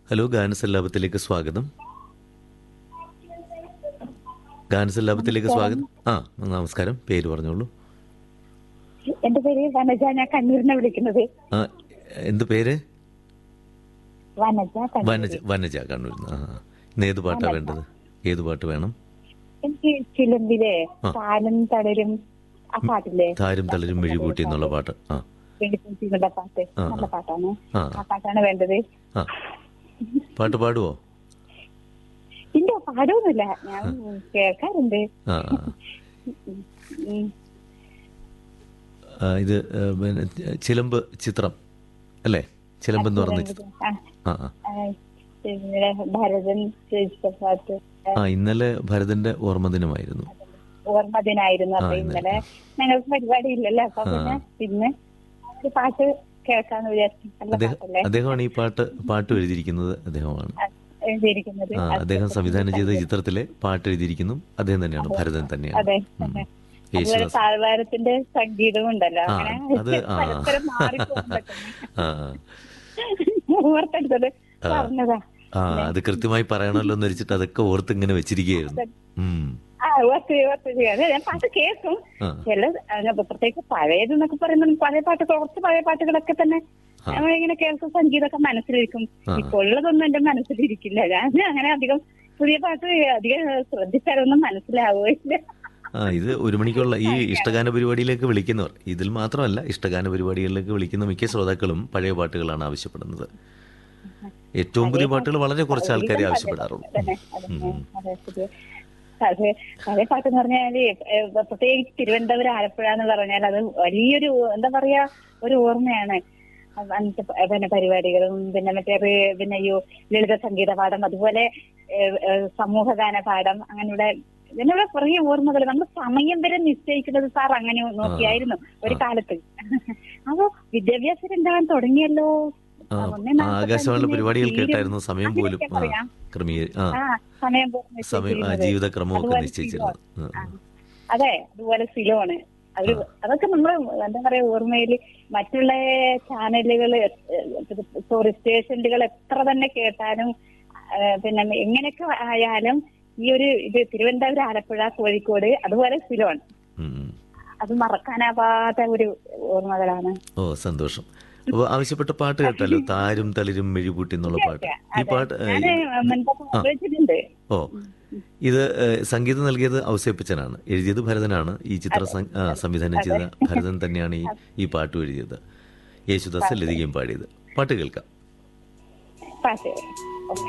Hello ഗാനസല്ലാപത്തിലേക്ക് സ്വാഗതം ഗാനസല്ലാപത്തിലേക്ക് സ്വാഗതം ആ നമസ്കാരം പേര് പറഞ്ഞോളൂ എന്റെ പേര് വനജ ഞാൻ കണ്ണൂരിനെ വിളിക്കുന്നത് ആ എന്ത് പേര് വനജ കണ്ണൂർ വനജ വനജ കണ്ണൂർ ആ ആ. ഇന്ന് ഏത് പാട്ടാ വേണ്ടത് ഏത് പാട്ട് വേണം എനിക്ക് ചിലമ്പിലെ ആ. താനും തളരും ആ പാട്ടില്ലേ താരും തളരും മിഴികൂട്ടി എന്നുള്ള പാട്ട് ആ വെളിപ്പൂച്ചികളുടെ പാട്ട് ആ, നല്ല ആ. പാട്ടാണ് ആ. ആ പാട്ടാണ് വേണ്ടത് ആ പാട്ട് പാടുവോ ഇല്ല പാടൊന്നുമില്ല ഞാൻ കേൾക്കാറുണ്ട് ആ ആ. ഉം. ആ, ഇത് ഏ, പിന്നെ ചിലമ്പ് ചിത്രം അല്ലേ ചിലമ്പ് എന്ന് പറഞ്ഞ ചിത്രം ആ, ആ ആ ആ, പിന്നെ ഭരതൻ ചോദിച്ച പാട്ട് ആ ഇന്നലെ ഭരതന്റെ ഓർമ്മ ദിനമായിരുന്നു ഓർമ്മ ദിനായിരുന്നു അപ്പൊ ആ, ഇന്നലെ. ഇന്നലെ ഞങ്ങൾക്ക് പരിപാടി ഇല്ലല്ലോ അപ്പൊ പിന്നെ ഇന്ന് ഒരു പാട്ട് കേൾക്കാന്ന് വിചാരിച്ചു നല്ല അദ്ദേഹം പാട്ടല്ലേ അദ്ദേഹമാണ് ഈ പാട്ട് പാട്ട് എഴുതിയിരിക്കുന്നത് അദ്ദേഹമാണ് എഴുതിയിരിക്കുന്നത് ആ അദ്ദേഹം സംവിധാനം ചെയ്ത ചിത്രത്തിലെ പാട്ട് എഴുതിയിരിക്കുന്നു അദ്ദേഹം തന്നെയാണ് ഭരതൻ തന്നെയാണ് അതെ ഉം. അതെ. അതുപോലെ യേശുദാസ് താഴ്വാരത്തിന്റെ സംഗീതവും ഉണ്ടല്ലോ ആ, അങ്ങനെ അത് ആ. പരസ്പരം മാറിപ്പോകാൻ പറ്റുന്നു ആ ഓർത്തെടുത്തത് പറഞ്ഞതാ ആ അത് കൃത്യമായി പറയണമല്ലോ എന്ന് വെച്ചിട്ട് അതൊക്കെ ഓർത്ത് ഇങ്ങനെ വെച്ചിരിക്കുകയായിരുന്നു ഉം. ആ ഓർത്ത് ഓർത്ത് അതെ ഞാൻ പാട്ട് കേൾക്കും ആ. ചില അങ്ങനെ പ്രത്യേകിച്ച് പഴയത് എന്നൊക്കെ പറയുമ്പോൾ പഴയ പാട്ട് കുറച്ച് പഴയ പാട്ടുകളൊക്കെ തന്നെ ആ. നമ്മളിങ്ങനെ കേൾക്കും സംഗീതമൊക്കെ മനസ്സിലിരിക്കും ആ. ഇപ്പൊ ഉള്ളതൊന്നും എന്റെ മനസ്സിലിരിക്കില്ല ഞാൻ അങ്ങനെ അധികം പുതിയ പാട്ട് അധികം ശ്രദ്ധിച്ചാലൊന്നും മനസ്സിലാവുകയില്ല ആ ഇത് ഒരു മണിക്കുള്ള ഈ ഇഷ്ടഗാന പരിപാടിയിലേക്ക് വിളിക്കുന്നവർ ഇതിൽ മാത്രമല്ല ഇഷ്ടഗാന പരിപാടികളിലേക്ക് വിളിക്കുന്ന മിക്ക ശ്രോതാക്കളും പഴയ പാട്ടുകളാണ് ആവശ്യപ്പെടുന്നത് ഏറ്റവും പുതിയ പാട്ടുകൾ വളരെ കുറച്ച് ആൾക്കാരെ ആവശ്യപ്പെടാറുള്ളൂ അതന്നെ, അതന്നെ, അതെ, പുതിയ അത് പഴയ പാട്ടെന്ന് പറഞ്ഞാല് ഏഹ്, പ്രത്യേകിച്ച് തിരുവനന്തപുരം ആലപ്പുഴ എന്ന് പറഞ്ഞാൽ അത് വലിയൊരു എന്താ പറയാ ഒരു ഓർമ്മയാണ് അത് അന്നത്തെ പ- പിന്നെ പരിപാടികളും പിന്നെ മറ്റേ റി- പിന്നെ ഈ ലളിത സംഗീത പാഠം അതുപോലെ ഏഹ്, ഏഹ്, സമൂഹഗാന പാഠം അങ്ങനെയുള്ള ഇതിനുള്ള കുറേ ഓർമ്മകൾ നമ്മൾ സമയം വരെ നിശ്ചയിക്കുന്നത് സാർ അങ്ങനെ നോക്കിയായിരുന്നു ഒരു കാലത്ത് അപ്പൊ വിദ്യാഭ്യാസ രംഗം തുടങ്ങിയല്ലോ ആ ഒന്നേ ആ, നാൽപ്പത്തഞ്ചിന് ആകാശവാണിയിലെ പരിപാടികൾ തീരും. കേട്ടായിരുന്നു സമയം പോലും അങ്ങനെയൊക്കെ ആ പറയാം. ക്രമീയ ആ ആ സമയം പോലും സമയം ആ, നിശ്ചയിച്ചിരുന്നത്. ജീവിതക്രമമൊക്കെ അതുപോലെ നിശ്ചയിച്ചിരുന്നത് ആ, ആ. അതെ അതുപോലെ സിലോണ് അവര് അതൊക്കെ നമ്മൾ എന്താ പറയാ ഓർമ്മയില് മറ്റുള്ള ചാനലുകള് സോറി സ്റ്റേഷനുകൾ എത്ര തന്നെ കേട്ടാലും ആ, പിന്നെ എങ്ങനെയൊക്കെ ആയാലും ഈ ഒരു ഇത് തിരുവനന്തപുരം ആലപ്പുഴ കോഴിക്കോട് അതുപോലെ സിലോൺ ഉം, ഉം. അത് മറക്കാനാവാത്ത ഒരു ഓർമ്മകളാണ് ഓ സന്തോഷം അപ്പോൾ ആവശ്യപ്പെട്ട പാട്ട് കേട്ടല്ലോ താരും തളിരും മെഴുകൂട്ടി എന്നുള്ള പാട്ട് ഈ പാട്ട് ഏ, ഞാന് മുൻപൊക്കെ ഉപയോഗിച്ചിട്ടുണ്ട് ഓ ഇത് ഏ, സംഗീതം നൽകിയത് ഔസേപ്പച്ചനാണ് എഴുതിയത് ഭരതനാണ് ഈ ചിത്രം സം- ആ, സംവിധാനം ചെയ്ത ഭരതൻ തന്നെയാണ് ഈ ഈ പാട്ട് എഴുതിയത് യേശുദാസ് ലതികയും പാടിയത് പാട്ട് കേൾക്കാം പാട്ട് ഓക്കെ